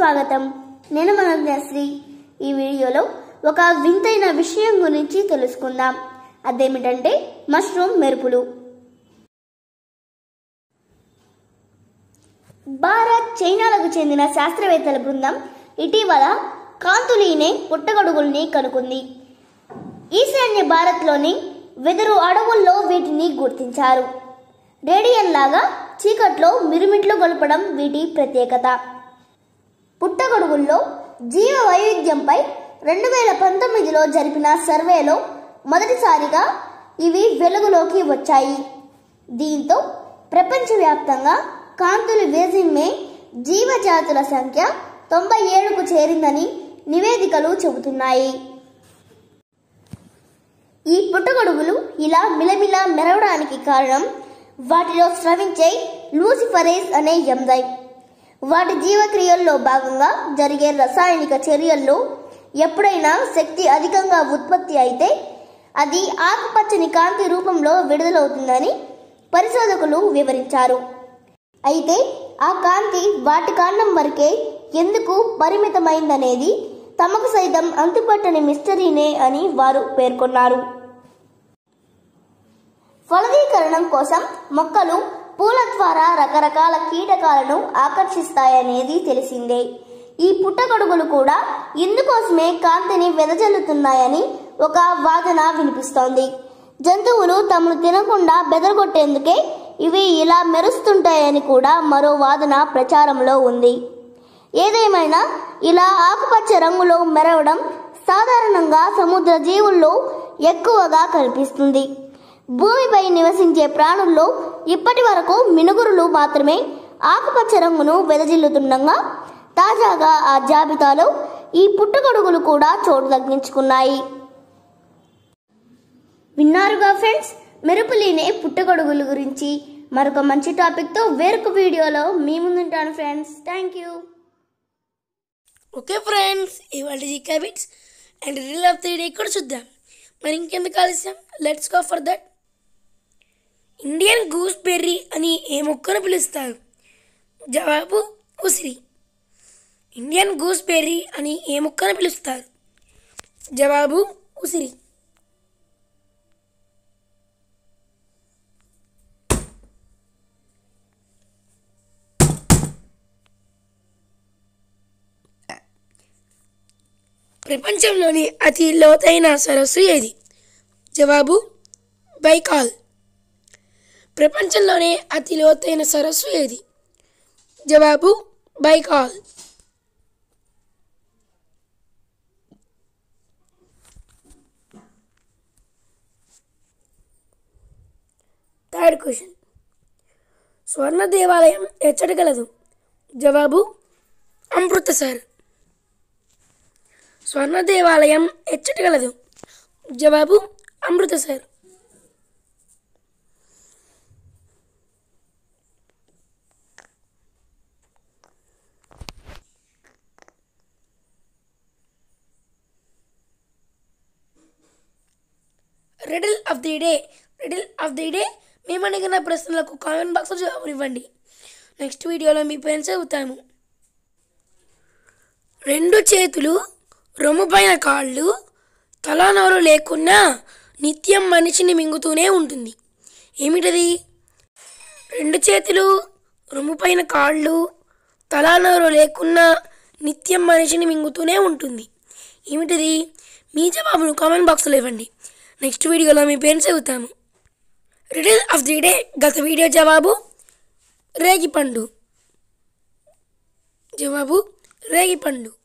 స్వాగతం నేను మనోజ్ఞశ్రీ ఈ వీడియోలో ఒక వింతైన విషయం గురించి తెలుసుకుందాం అదేమిటంటే మష్రూమ్ మెరుపులు భారత్ చైనాలకు చెందిన శాస్త్రవేత్తల బృందం ఇటీవల కాంతులీనే పుట్టగొడుగుల్ని కనుకుంది ఈశాన్య భారత్లోని వెదురు అడవుల్లో వీటిని గుర్తించారు రేడియన్ లాగా చీకట్లో మిరుమిట్లు గొలపడం వీటి ప్రత్యేకత పుట్టగొడుగుల్లో జీవ వైవిధ్యంపై రెండు వేల పంతొమ్మిదిలో జరిపిన సర్వేలో మొదటిసారిగా ఇవి వెలుగులోకి వచ్చాయి దీంతో ప్రపంచవ్యాప్తంగా కాంతులు వేసిమ్మే జీవజాతుల సంఖ్య తొంభై ఏడుకు చేరిందని నివేదికలు చెబుతున్నాయి ఈ పుట్టగొడుగులు ఇలా మిలమిల మెరవడానికి కారణం వాటిలో స్రవించే లూసిఫరేస్ అనే ఎంజైమ్ వాటి జీవక్రియల్లో భాగంగా జరిగే రసాయనిక చర్యల్లో ఎప్పుడైనా శక్తి అధికంగా ఉత్పత్తి అయితే అది ఆకుపచ్చని కాంతి రూపంలో విడుదలవుతుందని పరిశోధకులు వివరించారు అయితే ఆ కాంతి వాటి కాండం వరకే ఎందుకు పరిమితమైందనేది తమకు సైతం అంతుపట్టని మిస్టరీనే అని వారు పేర్కొన్నారు ఫలదీకరణం కోసం మొక్కలు పూల ద్వారా రకరకాల కీటకాలను ఆకర్షిస్తాయనేది తెలిసిందే ఈ పుట్టగొడుగులు కూడా ఇందుకోసమే కాంతిని వెదజల్లుతున్నాయని ఒక వాదన వినిపిస్తోంది జంతువులు తమను తినకుండా బెదరగొట్టేందుకే ఇవి ఇలా మెరుస్తుంటాయని కూడా మరో వాదన ప్రచారంలో ఉంది ఏదేమైనా ఇలా ఆకుపచ్చ రంగులో మెరవడం సాధారణంగా సముద్ర జీవుల్లో ఎక్కువగా కనిపిస్తుంది భూమిపై నివసించే ప్రాణుల్లో ఇప్పటి వరకు మినుగురులు మాత్రమే ఆకుపచ్చ రంగును వెదజిల్లుతుండగా తాజాగా ఆ జాబితాలో ఈ పుట్టగొడుగులు కూడా చోటు తగ్గించుకున్నాయి విన్నారుగా ఫ్రెండ్స్ మెరుపులీనే పుట్టగొడుగుల గురించి మరొక మంచి టాపిక్తో వేరొక వీడియోలో మీ ముందుంటాను friends thank you okay friends ఇవాళ జీ క్యాబిట్స్ అండ్ రిల్ ఆఫ్ ది డే కూడా చూద్దాం మరి ఇంకెందుకు ఆలస్యం let's go for that Indian gooseberry అని ఏ మొక్కను పిలుస్తారు జవాబు ఉసిరి ఇండియన్ గూస్ బెర్రీ అని ఏ మొక్కను పిలుస్తారు జవాబు ఉసిరి ప్రపంచంలోని అతి లోతైన సరస్సు ఏది జవాబు బైకాల్ ప్రపంచంలోనే అతి లోతైన సరస్సు ఏది జవాబు బైకాల్ థర్డ్ క్వశ్చన్ స్వర్ణ దేవాలయం ఎచ్చట గలదు జవాబు అమృతసర్ స్వర్ణ దేవాలయం ఎచ్చట గలదు జవాబు Amritsar riddle of the day riddle of the day మేము అడిగిన ప్రశ్నలకు కామెంట్ బాక్స్లో జవాబు ఇవ్వండి నెక్స్ట్ వీడియోలో మీ పేరు చదువుతాము రెండు చేతులు రొమ్ము పైన కాళ్ళు తలానోరు లేకున్నా నిత్యం మనిషిని మింగుతూనే ఉంటుంది ఏమిటది రెండు చేతులు రొమ్ము పైన కాళ్ళు తలానోరు లేకున్నా నిత్యం మనిషిని మింగుతూనే ఉంటుంది ఏమిటిది మీ జవాబును కామెంట్ బాక్స్లో ఇవ్వండి నెక్స్ట్ వీడియోలో మీ పేరు చదువుతాము రిడిల్ ఆఫ్ ది డే గత వీడియో జవాబు రేగిపండు జవాబు రేగిపండు